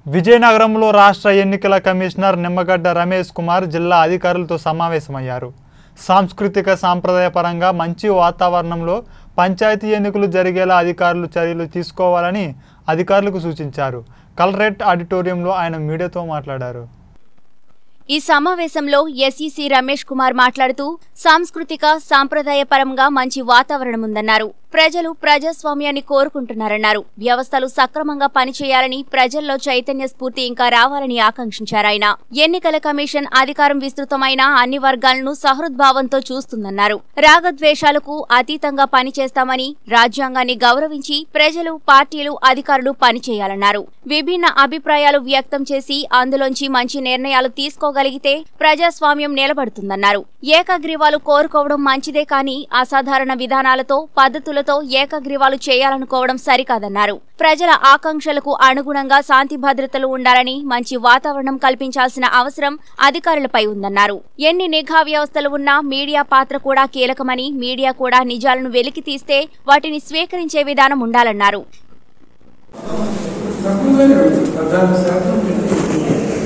విజయనగరంలో రాష్ట్ర ఎన్నికల కమిషనర్ నిమ్మగడ్డ రమేష్ కుమార్ జిల్లా అధికారులతో సమావేశమయ్యారు సాంస్కృతిక సాంప్రదాయపరంగా మంచి వాతావరణంలో పంచాయతీ ఎన్నికలు జరిగేలా అధికారులు చర్యలు తీసుకోవాలని అధికారులకు సూచించారు కలరెట్ ఆడిటోరియంలో ఆయన మీడియాతో మాట్లాడారు ఈ సమావేశంలో ఎస్ఈసి రమేష్ కుమార్ మాట్లాడుతూ సాంస్కృతిక సాంప్రదాయపరంగా మంచి వాతావరణం ఉందన్నారు ప్రజలు ప్రజాస్వామ్యాన్ని కోరుకుంటున్నారన్నారు వ్యవస్థలు సక్రమంగా పనిచేయాలని ప్రజల్లో చైతన్య స్ఫూర్తి ఇంకా రావాలని ఆకాంక్షించారాయన ఎన్నికల కమిషన్ అధికారం విస్తృతమైన అన్ని వర్గాలను సహృద్భావంతో చూస్తుందన్నారు రాగద్వేషాలకు అతీతంగా పనిచేస్తామని రాజ్యాంగాన్ని గౌరవించి ప్రజలు పార్టీలు అధికారులు పనిచేయాలన్నారు విభిన్న అభిప్రాయాలు వ్యక్తం చేసి అందులోంచి మంచి నిర్ణయాలు తీసుకోగలిగితే ప్రజాస్వామ్యం నిలబడుతుందన్నారు ఏకగ్రీవాలు కోరుకోవడం మంచిదే కానీ అసాధారణ విధానాలతో పద్ధతులతో ఏకగ్రీవాలు చేయాలనుకోవడం సరికాదన్నారు ప్రజల ఆకాంక్షలకు అనుగుణంగా శాంతి భద్రతలు ఉండాలని మంచి వాతావరణం కల్పించాల్సిన అవసరం అధికారులపై ఉందన్నారు ఎన్ని నిఘా వ్యవస్థలు ఉన్నా మీడియా పాత్ర కూడా కీలకమని మీడియా కూడా నిజాలను వెలికి తీస్తే వాటిని స్వీకరించే విధానం ఉండాలన్నారు తక్కువగానే ఉంది పద్నాలుగు శాతం పెట్టి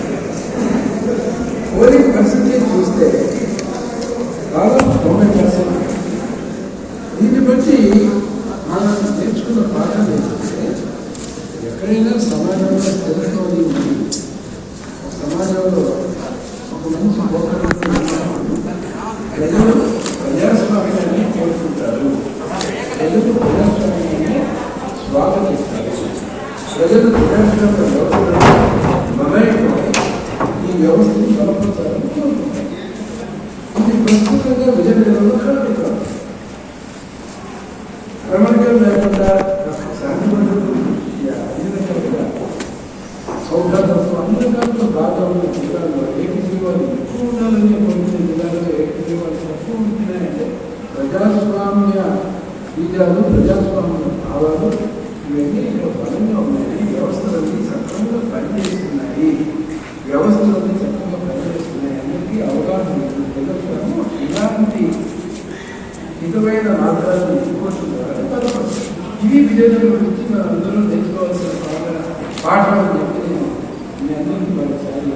పోలింగ్ పర్సంటేజ్ చూస్తే దాదాపు తొంభై పర్సెంట్ దీన్ని బట్టి మనం నేర్చుకున్న పాఠం ఏంటంటే ఎక్కడైనా సమాజంలో స్థిరత్వం ఉంది సమాజంలో ఒక మంచి పోకడ ప్రజలు ప్రజాస్వామ్యాన్ని కోరుకుంటారు ప్రజలు ప్రజాస్వామ్యాన్ని స్వాగతిస్తారు ప్రజలు ప్రజాస్వామ్య వ్యవస్థలో మమేకమై ఈ వ్యవస్థను బలపరచాలని కోరుకుంటారు ఇది ప్రస్తుతంగా విజయనగరంలో కలుగుతారు క్రమంగా లేకుండా శాంతి భద్రతలు అన్ని రకాలుగా సౌహార్దత్వం అన్ని రకాలుగా బాగా ఉన్న జిల్లాలో ఏకజీవాలు ఎక్కువ ఉండాలని కొన్ని జిల్లాలో ఏకజీవాలు తక్కువ ఉంటున్నాయంటే ప్రజాస్వామ్య బీజాలు ప్రజాస్వామ్య భావాలు ఇవన్నీ ఇక్కడ బలంగా ఉన్నాయి వ్యవస్థలన్నీ సక్రమంగా పనిచేస్తున్నాయి వ్యవస్థలన్నీ సక్రమంగా పనిచేస్తున్నాయి అందరికీ అవగాహన ఉంది. ప్రజలకు ఇలాంటి హితమైన మార్గాలను ఎంచుకుంటున్నారు బలపడుతుంది ఇవి విజయనగరం గురించి మనం అందరూ నేర్చుకోవాల్సిన పాఠ పాఠం అని చెప్పి నేను మీ అందరికీ మరోసారి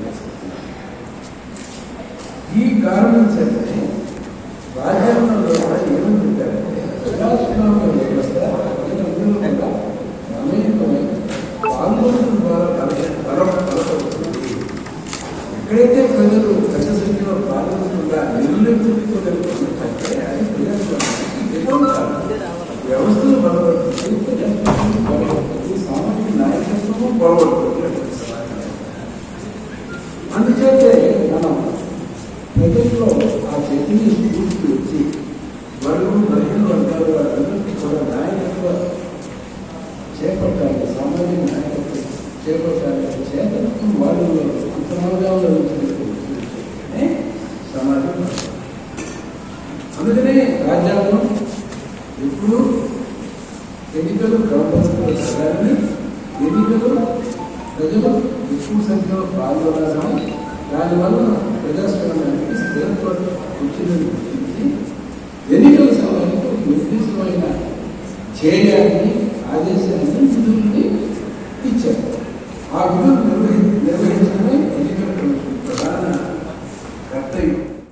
ఈ కారణం చేతనే రాజ్యాంగంలో కూడా ఏమని చెప్పారంటే ప్రజాస్వామ్య వ్యవస్థ ప్రజలందరూ కూడా మమేకమై పాల్గొనడం ద్వారా బల- బలం బలపడుతుంది ఎక్కడైతే ప్రజలు పెద్ద సంఖ్యలో పాల్గొనకుండా నిర్లక్ష్యకుంటే అది ప్రజాస్వామ్యానికి విరోధం వ్యవస్థలు బలపడుతుంది ప్రజాస్వామ్యం బలపడుతుంది సామాజిక నాయకత్వము బలపడుతుంది అందుచేతే మనం ప్రజల్లో ఆ చైతన్య స్ఫూర్తి వచ్చి వరకు బలహీన వర్గాల వారందరికీ కూడా నాయకత్వ చేపట్టాలి సామాజిక నాయకత్వం చేపట్టాలి చేతనత్వం వాళ్ళు అంతరాగాల్లో ఉంచినట్టు సమాజం అందుకనే రాజ్యాంగం ఎప్పుడు ఎన్నికలు క్రమపరుచుకున్న సగాన్ని ఎన్నికలు ప్రజలు ఎక్కువ సంఖ్యలో పాల్గొనాలని దానివల్ల ప్రజాస్వామ్యానికి స్థిరత్వం వచ్చిందని గుర్తించి ఎన్నికల సమయానికి ఒక నిర్దిష్టమైన ధ్యేయాన్ని ఆదేశాన్ని విధులు